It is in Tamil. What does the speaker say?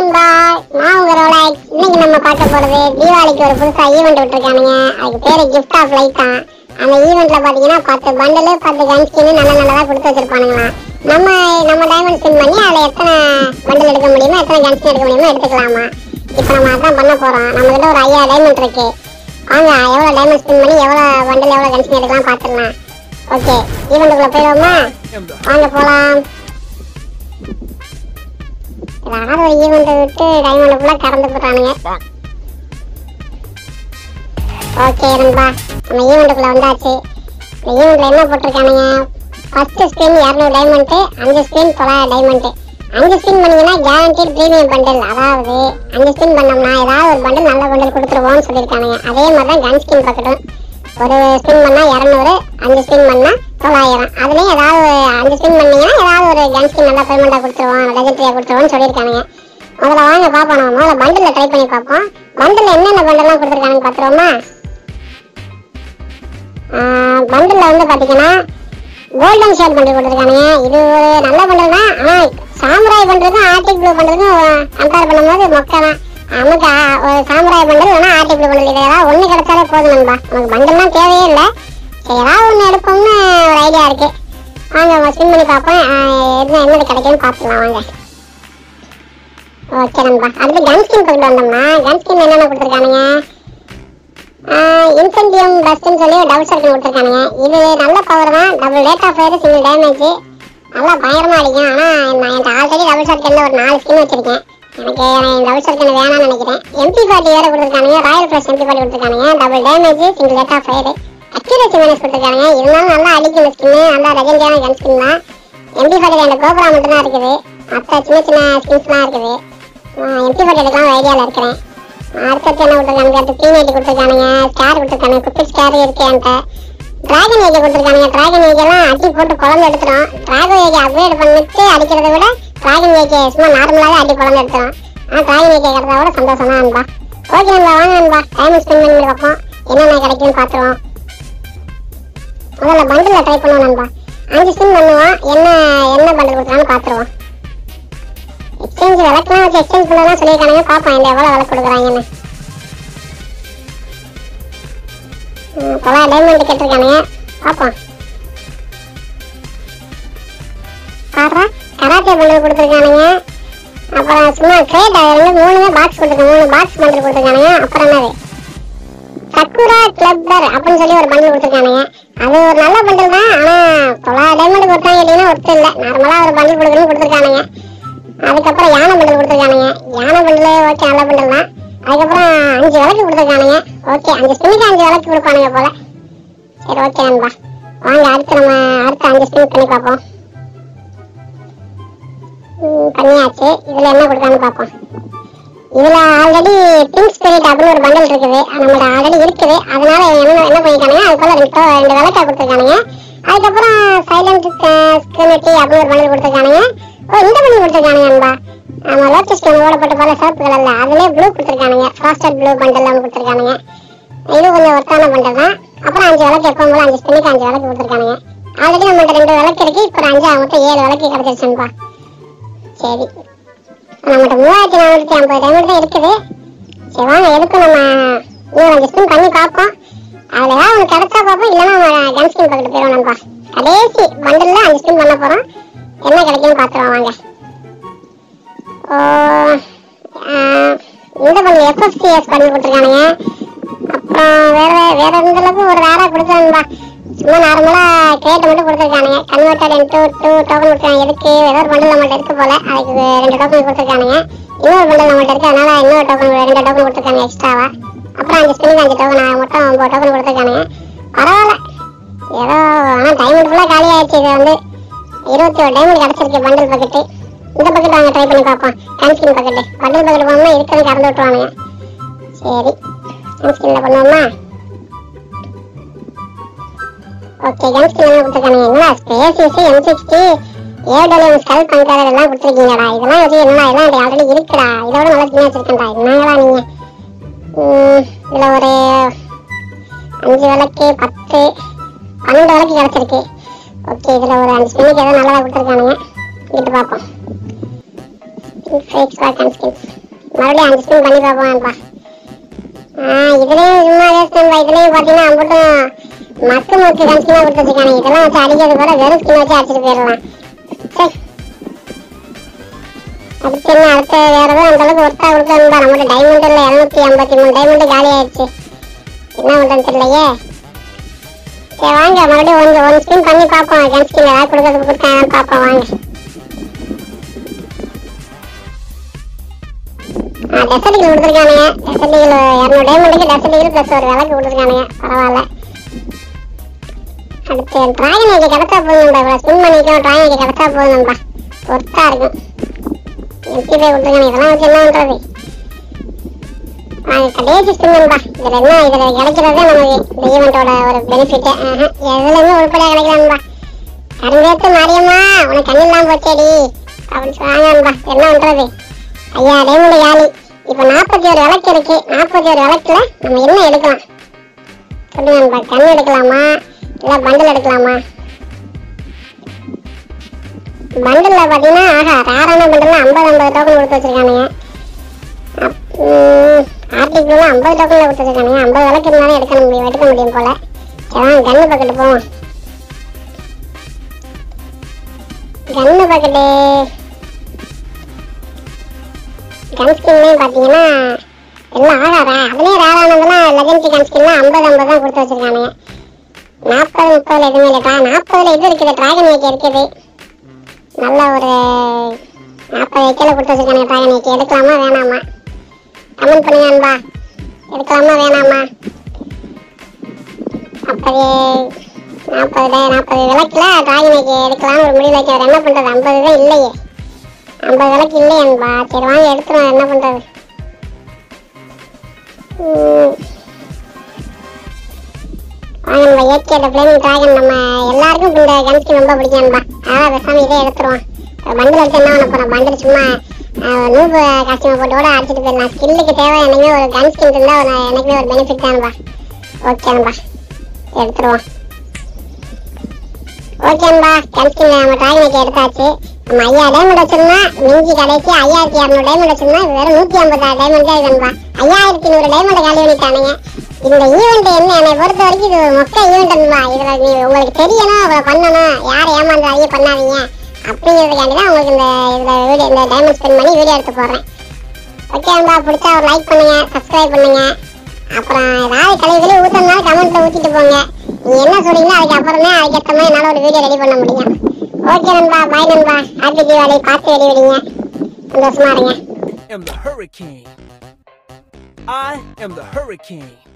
நண்பா நான் உங்க ரோலாக்ஸ் இன்னைக்கு நம்ம பார்க்க போறது தீபாவளிக்கு ஒரு புதுசா ஈவெண்ட் விட்டுருக்கானுங்க அதுக்கு பேரு கிஃப்ட் ஆஃப் லைட் தான் அந்த ஈவெண்ட்ல பாத்தீங்கன்னா பத்து பண்டலு பத்து கன் ஸ்கின் நல்ல நல்லதா கொடுத்து வச்சிருப்பானுங்களாம் நம்ம நம்ம டைமண்ட் ஸ்பின் பண்ணி அதுல எத்தனை பண்டல் எடுக்க முடியுமோ எத்தனை கன் ஸ்கின் எடுக்க முடியுமோ எடுத்துக்கலாமா இப்போ நம்ம அதான் பண்ண போறோம் நம்ம கிட்ட ஒரு ஐயாயிரம் டைமண்ட் இருக்கு வாங்க எவ்வளவு டைமண்ட் ஸ்பின் பண்ணி எவ்வளவு பண்டல் எவ்வளவு கன் ஸ்கின் எடுக்கலாம் பாத்துடலாம் ஓகே ஈவெண்ட்டுக்குள்ள போயிடுவோமா வாங்க போலாம் ஏதாவது ஒரு ஈவெண்ட் விட்டு டைமண்ட் ஃபுல்லா கறந்து போடுறானுங்க ஓகே நண்பா நம்ம ஈவெண்ட்டுக்குள்ள வந்தாச்சு இந்த ஈவெண்ட்ல என்ன போட்டிருக்கானுங்க ஃபர்ஸ்ட் ஸ்பின் இரநூறு டைமண்ட் அஞ்சு ஸ்பின் தொள்ளாயிரம் டைமண்ட் அஞ்சு ஸ்பின் பண்ணீங்கன்னா கேரண்டீட் ப்ரீமியம் பண்டல் அதாவது அஞ்சு ஸ்பின் பண்ணோம்னா ஏதாவது ஒரு பண்டல் நல்ல பண்டல் கொடுத்துருவோம்னு சொல்லியிருக்கானுங்க அதே மாதிரி தான் கன் ஸ்கின் பக்கெட்டும் ஒரு ஸ்பின் பண்ணா இரநூறு அஞ்சு ஸ்பின் பண்ணா தொள்ளாயிரம் அதுலயும் ஏதாவது ஒரு அஞ்சு ஸ்பின் பண்ணீங்கன்னா ஏதாவது ஒரு கன் ஸ்கின் நல்லா பேமெண்டா கொடுத்துருவோம் லெஜெண்டரியா கொடுத்துருவோம்னு சொல்லியிருக்கானுங்க முதல்ல வாங்க பார்ப்போம் நம்ம முதல்ல பண்டில் ட்ரை பண்ணி பார்ப்போம் பண்டில் என்னென்ன பண்டல்லாம் கொடுத்துருக்காங்கன்னு பார்த்துருவோமா பண்டில் வந்து பார்த்தீங்கன்னா கோல்டன் ஷேட் பண்டில் கொடுத்துருக்கானுங்க இது ஒரு நல்ல பண்டில் தான் ஆனால் சாமுராய் பண்றதுக்கும் ஆர்டிக் ப்ளூ பண்றதுக்கும் கம்பேர் பண்ணும்போது மொக்க தான் நமக்கு ஆ- ஒரு சாமுராய் பண்டில் இல்லைன்னா ஆர்டிக் ப்ளூ பண்டில் இது ஏதாவது ஒன்று கிடைச்சாலே போதும் நண்பா நமக்கு பண்டில்லாம் தேவையே இல்லை சரி ஏதாவது ஒன்று எடுப்போம்னு ஒரு ஐடியா இருக்கு வாங்க ஸ்பின் பண்ணி பார்ப்போம் ஆ, என்ன என்னது கிடைக்கும்னு பார்த்துக்கலாம் வாங்க ஓகே நண்பா அடுத்து கன் ஸ்கின் கொண்டு வந்தோம்னா கன் ஸ்கின் என்னென்ன கொடுத்துருக்கானுங்க இன்சென்டியம் டஸ்ட்னு சொல்லி டபுள் சர்க்கிள் கொடுத்துருக்கானுங்க இது நல்ல பவர் தான் double rate of fire single damage நல்லா பயங்கரமா அடிக்கும் ஆனா நான் என்கிட்ட ஆல்ரெடி டபுள் சர்க்கிள்ல ஒரு நாலு ஸ்கின் வச்சிருக்கேன் எனக்கு டபுள் சர்க்கிள் வேணாம்னு நினைக்கிறேன் எம்பி பார்ட்டி வேற கொடுத்துருக்கானுங்க ராயல் ப்ளஸ் எம்பி பார்ட்டி கொடுத்துருக்கானுங்க double damage single rate of fire accuracy minus கொடுத்துருக்கானுங்க இருந்தாலும் நல்லா அடிக்கும் ஸ்கின் நல்லா லெஜெண்டியான கன் ஸ்கின் தான் எம்பி பார்ட்டி அந்த கோபுரா மட்டும் தான் இருக்குது மற்ற சின்ன சின்ன ஸ்கின்ஸ்லாம் இருக்குது எம்பி பார்ட்டி எடுக்கலாம் ஐடியாவில் இருக்கிறேன் அடுத்தது என்ன கொடுத்துருக்கானுங்க அடுத்து த்ரீ நைட்டி கொடுத்துருக்கானுங்க ஸ்டார் கொடுத்துருக்கானுங்க குப்பிட் ஸ்டார் இருக்கு என்கிட்ட டிராகன் ஏஜ் கொடுத்துருக்கானுங்க டிராகன் ஏஜ் எல்லாம் அடி போட்டு குழம்பு எடுத்துரும் டிராகன் ஏஜ் அப்கிரேட் பண்ணிட்டு அடிக்கிறத விட டிராகன் ஏஜ் சும்மா நார்மலாவே அடி குழம்பு எடுத்துரும் ஆனா டிராகன் ஏஜ் கிடைக்கிறத விட சந்தோஷம் தான் நண்பா ஓகே நண்பா வாங்க நண்பா டைம் ஸ்பெண்ட் பண்ணி பார்ப்போம் என்னென்ன கிடைக்கும்னு பார்த்துருவோம் முதல்ல பண்டில் ட்ரை பண்ணுவோம் நண்பா அஞ்சு ஸ்பின் பண்ணுவோம் என்ன என்ன பண்டில் கொடுக்குறான்னு பார்த்துருவோம் எக்ஸ்சேஞ்ச் விளக்கெல்லாம் வச்சு எக்ஸ்சேஞ்ச் பண்ணலாம் சொல்லியிருக்கானுங்க பார்ப்போம் இந்த எவ்வளோ விளக்கு கொடுக்குறாங்கன்னு ம், தொள்ளாயிரம் டைமண்ட் கேட்டிருக்கானுங்க பார்ப்போம் பாடுறா கராத்தே பண்டல் கொடுத்துருக்கானுங்க அப்புறம் சும்மா கிரேட் அது வந்து மூணுமே பாக்ஸ் கொடுத்துருக்காங்க மூணு பாக்ஸ் பண்டல் கொடுத்துருக்கானுங்க அப்புறம் என்னது சக்குரா கிளப்பர் அப்படின்னு சொல்லி ஒரு பண்டில் கொடுத்துருக்கானுங்க அது ஒரு நல்ல பண்டில் தான் ஆனால் தொள்ளாயிரம் டைமண்ட் கொடுத்தாங்க கேட்டீங்கன்னா ஒருத்தர் இல்லை நார்மலாக ஒரு பண்டில் கொடுக்குறேன்னு கொடுத்துருக்கானுங்க அதுக்கப்புறம் யானை பண்டல் கொடுத்துருக்கானுங்க யானை பண்டல் ஓகே நல்ல பண்டல் தான் அதுக்கப்புறம் அஞ்சு விளக்கு கொடுத்துருக்கானுங்க ஓகே அஞ்சு ஸ்பின்னுக்கு அஞ்சு விளக்கு கொடுப்பானுங்க போல சரி ஓகே நண்பா வாங்க அடுத்து நம்ம அடுத்த அஞ்சு ஸ்பின் பண்ணி பார்ப்போம் ம், பண்ணியாச்சு இதுல என்ன கொடுக்கான்னு பார்ப்போம் இதுல ஆல்ரெடி பிங்க் ஸ்பிரிட் அப்படின்னு ஒரு பண்டல் இருக்குது நம்மளோட ஆல்ரெடி இருக்குது அதனால என்ன என்ன பண்ணிருக்கானுங்க அது போல ரெண்டு டோ- ரெண்டு விளக்கா கொடுத்துருக்கானுங்க அதுக்கப்புறம் சைலண்ட் ஸ்கிரினிட்டி அப்படின்னு ஒரு பண்டல் கொடுத்துருக்கானுங்க ஓ இந்த பண்டல் கொடுத்துருக்கானுங்க நண்பா நம்ம லோட்டஸ் ஸ்டோன் ஓடப்பட்ட போல சிவப்பு கலர்ல அதுலயே ப்ளூ கொடுத்துருக்கானுங்க ஃப்ராஸ்டட் ப்ளூ பண்டல் அவங்க கொடுத்துருக்கானுங்க இது கொஞ்சம் ஒர்த்தான பண்டல் தான் அப்புறம் அஞ்சு விளக்கு எப்பவும் போல அஞ்சு ஸ்பின்னுக்கு அஞ்சு விளக்கு கொடுத்துருக்கானுங்க ஆல்ரெடி நம்மள்ட்ட ரெண்டு விளக்கு இருக்கு இப்போ ஒரு அஞ்சு மொத்தம் ஏழு விளக்கு கிடைச்சிருச்சுப்பா சரி நம்மகிட்ட மூவாயிரத்தி நானூற்றி ஐம்பது டைமண்ட் தான் இருக்குது சரி வாங்க எதுக்கும் நம்ம இன்னும் அஞ்சு ஸ்பின் பண்ணி பார்ப்போம் அதில் ஏதாவது ஒன்று கிடைச்சா பார்ப்போம் இல்லைன்னா நம்ம கன் ஸ்கின் பக்கத்து போயிடும் நண்பா கடைசி பண்டலில் அஞ்சு ஸ்பின் பண்ண போகிறோம் என்ன கிடைக்கும்னு பார்த்துருவோம் வாங்க ஓ, ஆஹ், இந்த பண்ணு எஃப்எஃப்சிஎஸ் பண்ணி கொடுத்துருக்கானுங்க அப்புறம் வேற வேற எந்த அளவுக்கு ஒரு வேற கொடுத்தானுப்பா சும்மா நார்மலா கிரேட் மட்டும் கொடுத்துருக்கானுங்க கன்வெர்டட் இன்டூ டூ டோக்கன் கொடுத்துருக்காங்க எதுக்கு ஏதோ ஒரு பண்டில் நம்மள்ட்ட இருக்கு போல அதுக்கு ரெண்டு டோக்கன் கொடுத்துருக்கானுங்க இன்னொரு பண்டில் நம்மள்ட்ட இருக்கு அதனால இன்னொரு டோக்கன் ரெண்டு டோக்கன் கொடுத்துருக்காங்க எக்ஸ்ட்ராவா அப்புறம் அஞ்சு ஸ்பின்னுக்கு அஞ்சு டோக்கன் மொத்தம் ஒன்பது டோக்கன் கொடுத்துருக்கானுங்க பரவாயில்ல ஏதோ ஆனால் டைமண்ட் ஃபுல்லாக காலி ஆயிடுச்சு இது வந்து இருபத்தி ஒரு டைமண்ட் கிடச்சிருக்கு பண்டில் பக்கெட்டு இந்த பக்கெட் வாங்க ட்ரை பண்ணி பார்ப்போம் கன்ஸ்கின் பக்கெட்டு பண்டில் பக்கெட் போனோம்னா இருக்கிறது கறந்து விட்டுருவானுங்க சரி கன்ஸ்கின்ல பண்ணுவோமா ஓகே கன்ஸ்கின் என்ன கொடுத்துருக்கானுங்க என்னடா ஸ்பேசியஸ் எம் சிக்ஸ்டி ஏடோலியம் ஸ்கல் பண்றது எல்லாம் கொடுத்துருக்கீங்கடா இதெல்லாம் வச்சு என்னடா இதெல்லாம் ஆல்ரெடி இருக்குடா இதோட நல்லா ஸ்கின் வச்சிருக்கேன்டா என்னங்களா நீங்க ம், இதுல ஒரு அஞ்சு விளக்கு பத்து பன்னெண்டு விளக்கு கிடைச்சிருக்கு ஓகே இதுல ஒரு அஞ்சு ஸ்பின்னுக்கு ஏதோ நல்லதா கொடுத்துருக்கானுங்க இங்கிட்டு பார்ப்போம் ஃபேக்ஸ் பேக் அண்ட் ஸ்கின்ஸ் மறுபடியும் அஞ்சு ஸ்பின் பண்ணி பார்ப்போம்ப்பா ஆ இதுலயும் சும்மா வேஸ்ட் நண்பா இதுலயும் பாத்தீங்கன்னா அம்பட்டும் மக்கு மக்கு கன்ஸ்கினா கொடுத்து வச்சிருக்காங்க இதெல்லாம் வச்சு அடிக்கிறது கூட வெறும் ஸ்கின் வச்சு அடிச்சிட்டு போயிடலாம் சரி அடுத்து என்ன அடுத்த வேற எதுவும் அந்த அளவுக்கு ஒர்த்தா கொடுக்கணும்பா நம்மகிட்ட டைமண்ட் இல்ல இருநூத்தி ஐம்பத்தி மூணு டைமண்ட் காலி ஆயிடுச்சு என்ன பண்றதுன்னு தெரியலையே சரி வாங்க மறுபடியும் ஒன்று ஒன் ஸ்பின் பண்ணி பார்ப்போம் கன் ஸ்கின் ஏதாவது கொடுக்கறது கொடுத்தாங்கன்னு பார்ப்போம் வாங்க டெசர்டிகள் கொடுத்துருக்கானுங்க டெசர்டிகள் இரநூறு டைமண்டுக்கு டெசர்டிகள் ப்ளஸ் ஒரு விளக்கு கொடுத்துருக்கானுங்க பரவாயில்ல அடுத்து டிராகன் ஏஜ் கிடைச்சா போதும் நம்ம இவ்வளோ ஸ்பின் பண்ணிக்கலாம் டிராகன் ஏஜ் கிடைச்சா போதும் நம்ம ஒர்த்தா இருக்கும் எம்பி பே கொடுத்துருக்காங்க இதெல்லாம் வச்சு என்ன பண்றது அது கடைசி ஸ்பின் நண்பா இதுல என்ன இதுல கிடைக்கிறது நமக்கு இந்த ஈவெண்ட்டோட ஒரு பெனிஃபிட் எதுலையுமே உருப்படியா கிடைக்கலாம்பா கருங்கேத்து மாரியம்மா உனக்கு கண்ணு இல்லாம போச்சேடி அப்படின்னு சொன்னாங்க நண்பா என்ன பண்றது ஐயா டைமண்ட் யாழி இப்ப நாற்பத்தி ஒரு விளக்கு இருக்கு நாற்பத்தி ஒரு விளக்குல நம்ம என்ன எடுக்கலாம் சொல்லுங்க நண்பா கண் எடுக்கலாமா இல்ல பண்டல் எடுக்கலாமா பண்டல்ல பாத்தீங்கன்னா ஆஹா ரேரான பண்டல்ல ஐம்பது ஐம்பது டோக்கன் கொடுத்து வச்சிருக்கானுங்க ஆர்டிக்குள்ள ஐம்பது டோக்கன்ல கொடுத்து வச்சிருக்கானுங்க ஐம்பது விளக்கு இருந்தாலும் எடுக்க முடியும் எடுக்க முடியும் போல சரி கண்ணு பக்கெட்டு போவோம் கண்ணு பக்கெட்டு கன்ஸ்கின்லேயும் பார்த்தீங்கன்னா எல்லாம் ஆகாதா அதுலேயே ரேரானதெல்லாம் லெஜன்சி கன்ஸ்கின்லாம் ஐம்பது ஐம்பது தான் கொடுத்து வச்சிருக்கானுங்க நாற்பது முப்பதுல எதுவுமே இல்லைப்பா நாற்பதுல இது இருக்குது டிராகன் ஏக்கி இருக்குது நல்ல ஒரு நாற்பது ஏக்கில் கொடுத்து வச்சிருக்கானுங்க டிராகன் ஏக்கி எடுக்கலாமா வேணாமா கமெண்ட் பண்ணுங்க அன்பா எடுக்கலாமா வேணாமா அப்பது நாற்பது நாற்பது விளக்குல டிராகன் ஏக்கி எடுக்கலாம்னு ஒரு முடிவு வைக்க என்ன பண்ணுறது ஐம்பது தான் இல்லையே ஐம்பது விலைக்கு இல்லையான்பா சரி வாங்க எடுத்துருவோம் என்ன பண்றது ம். வாங்க நம்ம ஏகே பிளேமிங் டிராகன் நம்ம எல்லாருக்கும் இந்த கன்ஸ்கின் ரொம்ப பிடிக்கும்பா அதான் பேசாம இதே எடுத்துருவோம் பண்டில் எடுத்து என்ன பண்ண போறோம் பண்டில் சும்மா நூபு காஸ்டியூம் போட்டு கூட அடிச்சிட்டு போயிடலாம் ஸ்கில்லுக்கு தேவை என்னைக்குமே ஒரு கன் ஸ்கின் இருந்தா ஒரு எனக்குமே ஒரு பெனிஃபிட் தான்பா ஓகேன்பா எடுத்துருவோம் ஓகேன்பா கன்ஸ்கின் நம்ம டிராகனுக்கு எடுத்தாச்சு நம்ம ஐயா டைமண்ட் வச்சிருந்தா மிஞ்சி கடைசி ஐயாயிரத்தி இரநூறு டைமண்ட் வச்சிருந்தா வெறும் நூத்தி ஐம்பத்தாறு டைமண்ட் தான் இதுன்பா ஐயாயிரத்தி நூறு டைமண்ட் காலி பண்ணிட்டானுங்க இந்த ஈவெண்ட் என்ன என்னை பொறுத்த வரைக்கும் இது ஒரு மொக்க ஈவெண்ட் அன்பா இதுல நீ உங்களுக்கு தெரியணும் அவ்வளவு பண்ணணும் யாரை ஏமாந்தாதீங்க பண்ணாதீங்க அப்படிங்கிறதுக்காண்டி தான் உங்களுக்கு இந்த இதுல வீடியோ இந்த டைமண்ட் ஸ்பெண்ட் பண்ணி வீடியோ எடுத்து போடுறேன் ஓகே அன்பா பிடிச்சா ஒரு லைக் பண்ணுங்க சப்ஸ்கிரைப் பண்ணுங்க அப்புறம் ஏதாவது கழிவுகளே ஊற்றணும்னாலும் கமெண்ட்ல ஊத்திட்டு போங்க நீங்க என்ன சொல்றீங்களோ அதுக்கு அப்புறம் தான் அதுக்கேற்ற மாதிரி என்னால் ஒரு வீடியோ ரெடி பண்ண முடியும் ஓகே நண்பா பாய் நண்பா ஹாப்பி தீபாவளி பார்த்து வெடி விடுங்க சந்தோஷமா இருங்க am the hurricane. I am the hurricane.